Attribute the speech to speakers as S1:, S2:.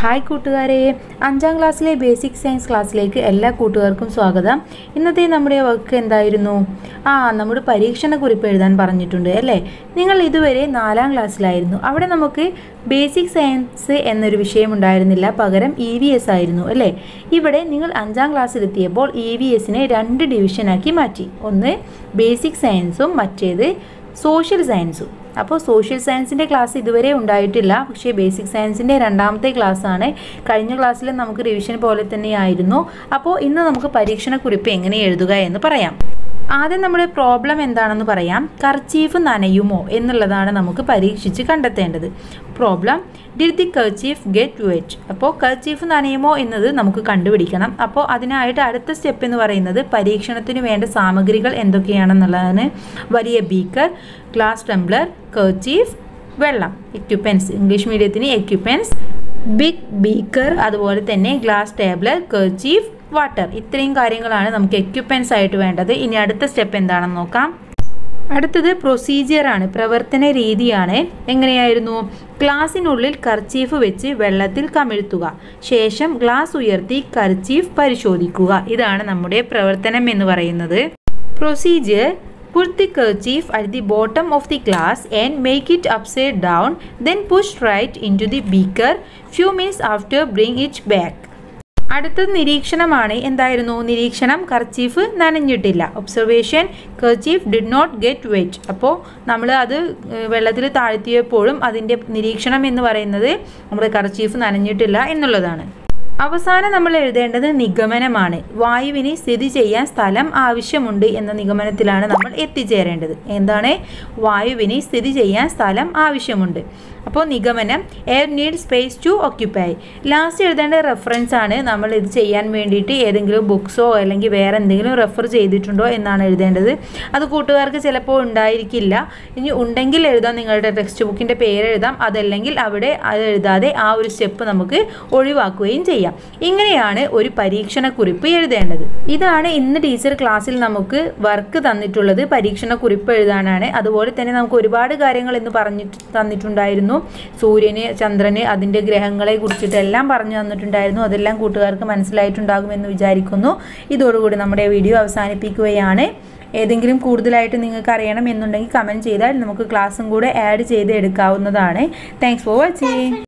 S1: Hi കൂട്ടുകാരെ അഞ്ചാം ക്ലാസ്സിലെ ബേസിക് സയൻസ് ക്ലാസ്സിലേക്ക് എല്ലാ കൂട്ടുകാർക്കും സ്വാഗതം ഇന്നത്തെ നമ്മുടെ വർക്ക് എന്തായിരുന്നു ആ നമ്മുടെ പരീക്ഷണ കുറിപ്പ് എഴുതാൻ പറഞ്ഞിട്ടുണ്ട് അല്ലേ നിങ്ങൾ ഇതുവരെ നാലാം ക്ലാസ്സിലായിരുന്നു അവിടെ നമുക്ക് ബേസിക് സയൻസ് എന്നൊരു വിഷയം ഉണ്ടായിരുന്നില്ല പകരം ഇ വി എസ് ആയിരുന്നു അല്ലേ ഇവിടെ നിങ്ങൾ അഞ്ചാം ക്ലാസ്സിലെത്തിയപ്പോൾ ഇ വി എസിനെ രണ്ട് ഡിവിഷനാക്കി മാറ്റി ഒന്ന് ബേസിക് സയൻസും മറ്റേത് സോഷ്യൽ സയൻസും അപ്പോൾ സോഷ്യൽ സയൻസിൻ്റെ ക്ലാസ് ഇതുവരെ ഉണ്ടായിട്ടില്ല പക്ഷേ ബേസിക് സയൻസിൻ്റെ രണ്ടാമത്തെ ക്ലാസ്സാണ് കഴിഞ്ഞ ക്ലാസ്സിൽ നമുക്ക് റിവിഷൻ പോലെ തന്നെയായിരുന്നു അപ്പോൾ ഇന്ന് നമുക്ക് പരീക്ഷണക്കുറിപ്പ് എങ്ങനെ എഴുതുക എന്ന് പറയാം ആദ്യം നമ്മുടെ പ്രോബ്ലം എന്താണെന്ന് പറയാം കർച്ചീഫ് നനയുമോ എന്നുള്ളതാണ് നമുക്ക് പരീക്ഷിച്ച് കണ്ടെത്തേണ്ടത് problem did the kerchief get wet അപ്പോൾ കർച്ചീഫ് നനയുമോ എന്നത് നമുക്ക് കണ്ടുപിടിക്കണം അപ്പോൾ അതിനായിട്ട് അടുത്ത സ്റ്റെപ്പ് എന്ന് പറയുന്നത് പരീക്ഷണത്തിന് വേണ്ട സാമഗ്രികൾ എന്തൊക്കെയാണെന്നുള്ളതാണ് വലിയ ബീക്കർ ഗ്ലാസ് ടംബ്ലർ കർച്ചീഫ് വെള്ളം എക്യുപ്പൻസ് ഇംഗ്ലീഷ് മീഡിയത്തിന് എക്യുപ്പൻസ് ബിഗ് ബീക്കർ അതുപോലെ തന്നെ ഗ്ലാസ് ടേബിളർ കർച്ചീഫ് വാട്ടർ ഇത്രയും കാര്യങ്ങളാണ് നമുക്ക് എക്യുപ്പൻസ് ആയിട്ട് വേണ്ടത് ഇനി അടുത്ത സ്റ്റെപ്പ് എന്താണെന്ന് നോക്കാം അടുത്തത് പ്രൊസീജിയറാണ് പ്രവർത്തന രീതിയാണ് എങ്ങനെയായിരുന്നു ഗ്ലാസിനുള്ളിൽ കർച്ചീഫ് വെച്ച് വെള്ളത്തിൽ കമിഴ്ത്തുക ശേഷം ഗ്ലാസ് ഉയർത്തി കർച്ചീഫ് പരിശോധിക്കുക ഇതാണ് നമ്മുടെ പ്രവർത്തനം എന്ന് പറയുന്നത് procedure Put the kerchief at the bottom of the glass and make it upside down. Then push right into the beaker. Few minutes after, bring it back. അടുത്തത് നിരീക്ഷണമാണ് എന്തായിരുന്നു നിരീക്ഷണം കർച്ചീഫ് നനഞ്ഞിട്ടില്ല observation kerchief did not get wet അപ്പോൾ നമ്മൾ അത് വെള്ളത്തിൽ താഴ്ത്തിയപ്പോഴും അതിൻ്റെ നിരീക്ഷണം എന്ന് പറയുന്നത് നമ്മുടെ കർച്ചീഫ് നനഞ്ഞിട്ടില്ല എന്നുള്ളതാണ് അവസാനം നമ്മൾ എഴുതേണ്ടത് നിഗമനമാണ് വായുവിന് സ്ഥിതി ചെയ്യാൻ സ്ഥലം ആവശ്യമുണ്ട് എന്ന നിഗമനത്തിലാണ് നമ്മൾ എത്തിച്ചേരേണ്ടത് എന്താണ് വായുവിന് സ്ഥിതി ചെയ്യാൻ സ്ഥലം ആവശ്യമുണ്ട് അപ്പോൾ നിഗമനം air need space to occupy last എഴുതേണ്ട റെഫറൻസ് ആണ് നമ്മൾ ഇത് ചെയ്യാൻ വേണ്ടിയിട്ട് ഏതെങ്കിലും ബുക്സോ അല്ലെങ്കിൽ വേറെ എന്തെങ്കിലും റെഫർ ചെയ്തിട്ടുണ്ടോ എന്നാണ് എഴുതേണ്ടത് അത് കൂട്ടുകാർക്ക് ചിലപ്പോൾ ഉണ്ടായിരിക്കില്ല ഇനി ഉണ്ടെങ്കിൽ എഴുതാം നിങ്ങളുടെ ടെക്സ്റ്റ് ബുക്കിൻ്റെ പേര് എഴുതാം അതല്ലെങ്കിൽ അവിടെ അത് എഴുതാതെ ആ ഒരു സ്റ്റെപ്പ് നമുക്ക് ഒഴിവാക്കുകയും ചെയ്യാം ഇങ്ങനെയാണ് ഒരു പരീക്ഷണ കുറിപ്പ് എഴുതേണ്ടത് ഇതാണ് ഇന്ന് ടീച്ചർ ക്ലാസ്സിൽ നമുക്ക് വർക്ക് തന്നിട്ടുള്ളത് പരീക്ഷണ കുറിപ്പ് എഴുതാനാണ് അതുപോലെ തന്നെ നമുക്ക് ഒരുപാട് കാര്യങ്ങൾ ഇന്ന് പറഞ്ഞിട്ട് തന്നിട്ടുണ്ടായിരുന്നു സൂര്യന് ചന്ദ്രന് അതിൻ്റെ ഗ്രഹങ്ങളെ കുറിച്ചിട്ടെല്ലാം പറഞ്ഞു തന്നിട്ടുണ്ടായിരുന്നു അതെല്ലാം കൂട്ടുകാർക്ക് മനസ്സിലായിട്ടുണ്ടാകുമെന്ന് വിചാരിക്കുന്നു ഇതോടുകൂടി നമ്മുടെ വീഡിയോ അവസാനിപ്പിക്കുകയാണ് ഏതെങ്കിലും കൂടുതലായിട്ട് നിങ്ങൾക്ക് അറിയണം എന്നുണ്ടെങ്കിൽ കമൻറ്റ് ചെയ്താൽ നമുക്ക് ക്ലാസ്സും കൂടെ ആഡ് ചെയ്ത് എടുക്കാവുന്നതാണ് താങ്ക്സ് ഫോർ വാച്ചിങ്